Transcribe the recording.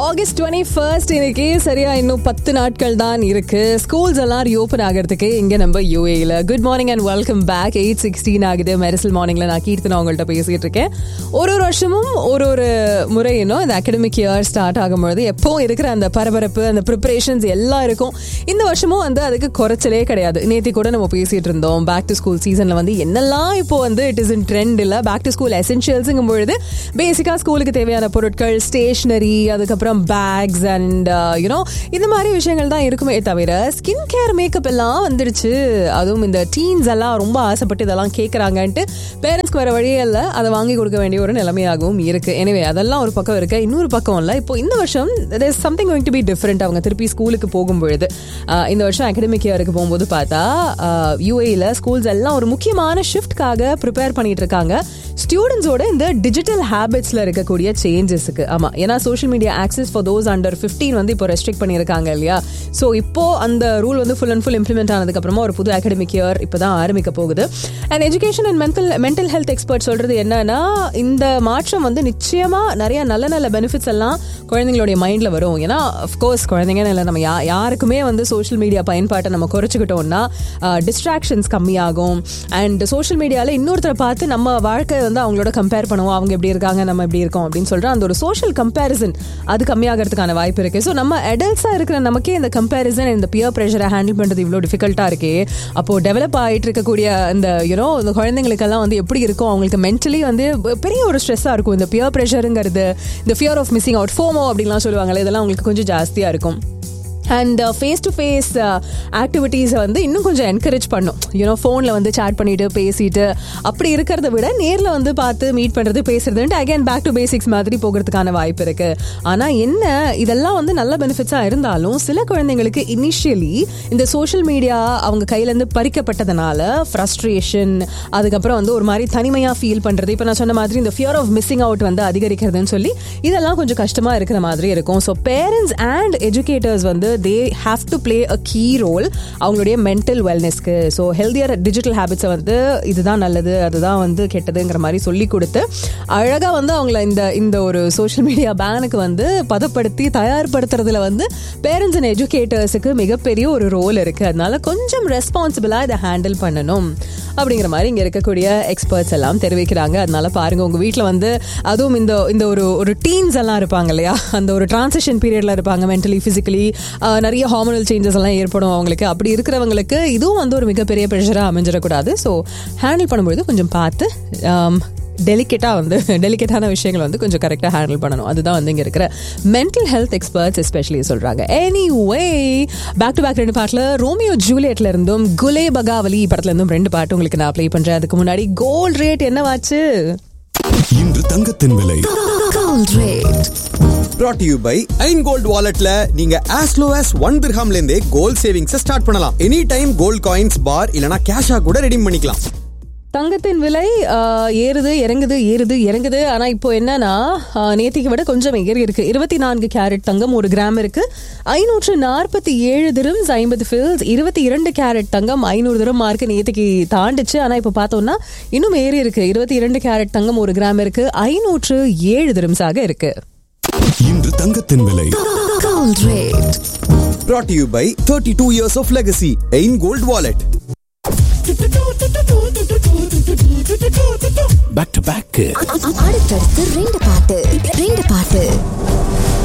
August twenty first இன்னைக்கு சரியா இன்னும் பத்து நாட்கள் தான் இருக்கு ஸ்கூல்ஸ் எல்லாம் ரீஓப்பன் ஆகிறதுக்கு இங்க நம்ம யூஏல good morning and welcome back eight sixteen ஆகுது மெரிசல் மார்னிங்ல நான் கீர்த்தனா உங்கள்கிட்ட பேசிட்டு இருக்கேன் ஒரு ஒரு வருஷமும் ஒரு ஒரு முறை இன்னும் இந்த அகடமிக் இயர் ஸ்டார்ட் ஆகும்பொழுது எப்போ இருக்கிற அந்த பரபரப்பு அந்த ப்ரிப்பரேஷன்ஸ் எல்லாம் இருக்கும் இந்த வருஷமும் வந்து அதுக்கு குறைச்சலே கிடையாது நேத்தி கூட நம்ம பேசிட்டு இருந்தோம் பேக் டு ஸ்கூல் சீசன்ல வந்து என்னெல்லாம் இப்போ வந்து இட் இஸ் இன் ட்ரெண்ட் இல்ல பேக் டு ஸ்கூல் எசென்ஷியல்ஸுங்கும் பொழுது பேசிக்கா ஸ்கூலுக்கு தேவையான பொருட்கள் ஸ்டேஷனரி அதுக்கப்புறம் பேக்ஸ் அண்ட் யூனோ இந்த மாதிரி விஷயங்கள் தான் இருக்குமே தவிர ஸ்கின் கேர் மேக்கப் எல்லாம் வந்துடுச்சு அதுவும் இந்த டீன்ஸ் எல்லாம் ரொம்ப ஆசைப்பட்டு இதெல்லாம் கேட்குறாங்கன்ட்டு பேரண்ட்ஸ்க்கு வர வழியே இல்லை அதை வாங்கி கொடுக்க வேண்டிய ஒரு நிலைமையாகவும் இருக்கு எனவே அதெல்லாம் ஒரு பக்கம் இருக்கு இன்னொரு பக்கம் இல்லை இப்போ இந்த வருஷம் something going to be different அவங்க திருப்பி ஸ்கூலுக்கு போகும்பொழுது ஆஹ் இந்த வருஷம் அகடமிக் இயருக்கு போகும்போது பார்த்தா யூஏயில் ஸ்கூல்ஸ் எல்லாம் ஒரு முக்கியமான ஷிஃப்ட்காக ப்ரிப்பேர் பண்ணிட்டு இருக்காங்க ஸ்டூடெண்ட்ஸோட இந்த டிஜிட்டல் ஹேபிட்ஸ்ல இருக்கக்கூடிய சேஞ்சஸ்க்கு ஆமா ஏன்னா social media access for those under fifteen வந்து இப்போ ரெஸ்ட்ரிக்ட் பண்ணியிருக்காங்க இல்லையா ஸோ இப்போ அந்த ரூல் வந்து ஃபுல் அண்ட் ஃபுல் இம்ப்ளிமெண்ட் ஆனதுக்கு அப்புறமா ஒரு புது அகடமிக் இயர் இப்போ தான் ஆரம்பிக்க போகுது and education and mental mental health expert சொல்றது என்னன்னா இந்த மாற்றம் வந்து நிச்சயமா நிறைய நல்ல நல்ல பெனிஃபிட்ஸ் எல்லாம் குழந்தைங்களுடைய மைண்ட்ல வரும் ஏன்னா அஃப்கோர்ஸ் குழந்தைங்கன்னு இல்லை நம்ம யா யாருக்குமே வந்து சோஷியல் மீடியா பயன்பாட்டை நம்ம குறைச்சிக்கிட்டோம்னா டிஸ்ட்ராக்ஷன்ஸ் கம்மியாகும் அண்ட் சோஷியல் மீடியாவில் இன்னொருத்தரை பார்த்து நம்ம வாழ்க்கை வந்து அவங்களோட கம்பேர் பண்ணுவோம் அவங்க எப்படி இருக்காங்க நம்ம எப்படி இருக்கோம் அப்படின்னு சொல்லிட்டு அந்த ஒரு சோஷியல் கம்பேரிசன் அது கம்மியாகிறதுக்கான வாய்ப்பு இருக்கு ஸோ நம்ம அடல்ட்ஸாக இருக்கிற நமக்கே இந்த கம்பேரிசன் இந்த பியர் ப்ரெஷரை ஹேண்டில் பண்ணுறது இவ்வளோ டிஃபிகல்ட்டாக இருக்கே அப்போ டெவலப் ஆகிட்டு இருக்கக்கூடிய இந்த யூனோ இந்த குழந்தைங்களுக்கெல்லாம் வந்து எப்படி இருக்கும் அவங்களுக்கு மென்டலி வந்து பெரிய ஒரு ஸ்ட்ரெஸ்ஸாக இருக்கும் இந்த பியர் ப்ரெஷருங்கிறது இந்த fear of missing out FOMO அப்படின்லாம் சொல்லுவாங்களே இதெல்லாம் அவங்களுக்கு கொஞ்சம் ஜாஸ்தியாக இருக்கும் அண்ட் ஃபேஸ் டு ஃபேஸ் ஆக்டிவிட்டீஸை வந்து இன்னும் கொஞ்சம் என்கரேஜ் பண்ணும் யூனோ ஃபோனில் வந்து சேட் பண்ணிட்டு பேசிட்டு அப்படி இருக்கிறத விட நேரில் வந்து பார்த்து மீட் பண்ணுறது பேசுறதுன்ட்டு அகைன் பேக் டு பேசிக்ஸ் மாதிரி போகிறதுக்கான வாய்ப்பு இருக்கு ஆனால் என்ன இதெல்லாம் வந்து நல்ல பெனிஃபிட்ஸாக இருந்தாலும் சில குழந்தைங்களுக்கு இனிஷியலி இந்த சோஷியல் மீடியா அவங்க கையிலேருந்து பறிக்கப்பட்டதுனால ஃப்ரஸ்ட்ரேஷன் அதுக்கப்புறம் வந்து ஒரு மாதிரி தனிமையாக ஃபீல் பண்ணுறது இப்போ நான் சொன்ன மாதிரி இந்த ஃபியர் ஆஃப் மிஸ்ஸிங் அவுட் வந்து அதிகரிக்கிறதுன்னு சொல்லி இதெல்லாம் கொஞ்சம் கஷ்டமாக இருக்கிற மாதிரி இருக்கும் ஸோ பேரண்ட்ஸ் அண்ட் எஜுகேட்டர்ஸ் வந்து they have to play a key role அவங்களுடைய மென்டல் வெல்னஸ்க்கு ஸோ ஹெல்தியர் டிஜிட்டல் ஹேபிட்ஸை வந்து இதுதான் நல்லது அதுதான் வந்து கெட்டதுங்கிற மாதிரி சொல்லி கொடுத்து அழகாக வந்து அவங்கள இந்த இந்த ஒரு சோஷியல் மீடியா பேனுக்கு வந்து பதப்படுத்தி தயார்படுத்துறதுல வந்து பேரண்ட்ஸ் அண்ட் எஜுகேட்டர்ஸுக்கு மிகப்பெரிய ஒரு ரோல் இருக்கு அதனால கொஞ்சம் ரெஸ்பான்சிபிளாக இதை ஹேண்டில் பண்ணணும் அப்படிங்கிற மாதிரி இங்கே இருக்கக்கூடிய எக்ஸ்பர்ட்ஸ் எல்லாம் தெரிவிக்கிறாங்க அதனால பாருங்க உங்க வீட்டில் வந்து அதுவும் இந்த இந்த ஒரு ஒரு டீன்ஸ் எல்லாம் இருப்பாங்க இல்லையா அந்த ஒரு டிரான்சிஷன் பீரியட்ல இருப்பாங்க மென்டலி ஃபிசிக்கலி நிறைய ஹார்மோனல் சேஞ்சஸ் எல்லாம் ஏற்படும் அவங்களுக்கு அப்படி இருக்கிறவங்களுக்கு இதுவும் வந்து ஒரு மிகப்பெரிய ப்ரெஷராக அமைஞ்சிடக்கூடாது ஸோ ஹேண்டில் பண்ணும்பொழுது கொஞ்சம் பார்த்து டெலிகேட்டாக வந்து டெலிகேட்டான விஷயங்கள் வந்து கொஞ்சம் கரெக்டாக ஹேண்டில் பண்ணணும் அதுதான் வந்து இங்கே இருக்கிற மென்டல் ஹெல்த் எக்ஸ்பர்ட்ஸ் எஸ்பெஷலி சொல்கிறாங்க anyway back to back ரெண்டு பாட்டில் ரோமியோ ஜூலியட்ல இருந்தும் குலே பகாவலி படத்துல இருந்தும் ரெண்டு பாட்டு உங்களுக்கு நான் ப்ளே பண்ணுறேன் அதுக்கு முன்னாடி கோல்ட் ரேட் என்னவாச்சு இன்று தங்கத்தின் விலை Gold rate. brought to you by ஐன் கோல்ட் வாலெட்ல நீங்க as low as ஒன் திர்ஹாம்ல இருந்தே கோல்ட் சேவிங்ஸ் ஸ்டார்ட் பண்ணலாம் anytime gold coins bar இல்லனா கேஷா கூட ரெடீம் பண்ணிக்கலாம் தங்கத்தின் விலை ஆஹ், ஏறுது இறங்குது ஏறுது இறங்குது ஆனா இப்போ என்னன்னா ஆஹ், நேத்திக்கு விட கொஞ்சம் ஏறி இருக்கு இருபத்தி நான்கு கேரட் தங்கம் ஒரு கிராம் இருக்கு ஐநூற்று நாற்பத்தி ஏழு திரம்ஸ் ஐம்பது ஃபில்ஸ் இருபத்தி இரண்டு கேரட் தங்கம் ஐநூறு திரம் மார்க்கு நேத்திக்கு தாண்டுச்சு ஆனா இப்போ பார்த்தோம்னா இன்னும் ஏறி இருக்கு இருபத்தி இரண்டு கேரட் தங்கம் ஒரு கிராம் இருக்கு ஐநூற்று ஏழு திரம்ஸாக இருக்கு இன்று தங்கத்தின் விலை Gold rate. brought to you by thirty two years of legacy ஐன் gold wallet back to back அடுத்தடுத்து ரெண்டு பாட்டு ரெண்டு